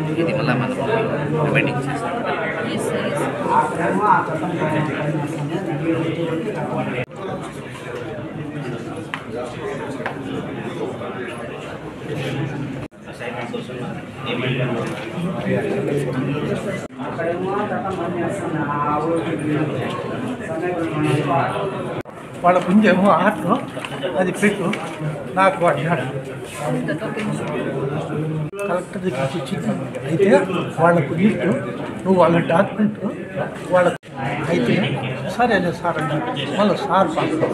ఇది మళ్ళీ మనం రిమైండింగ్ చేస్తాం ఎస్ ఎస్ వాళ్ళ పుంజేమో ఆటలో అది పెట్టు నాకు పడ్డాడు కలెక్టర్ దగ్గరికి వచ్చింది అయితే వాళ్ళకు నీటు నువ్వు వాళ్ళ డాక్యుమెంట్ వాళ్ళ అయితే సరేలే సార్ అన్నారు మళ్ళీ సార్ పంపి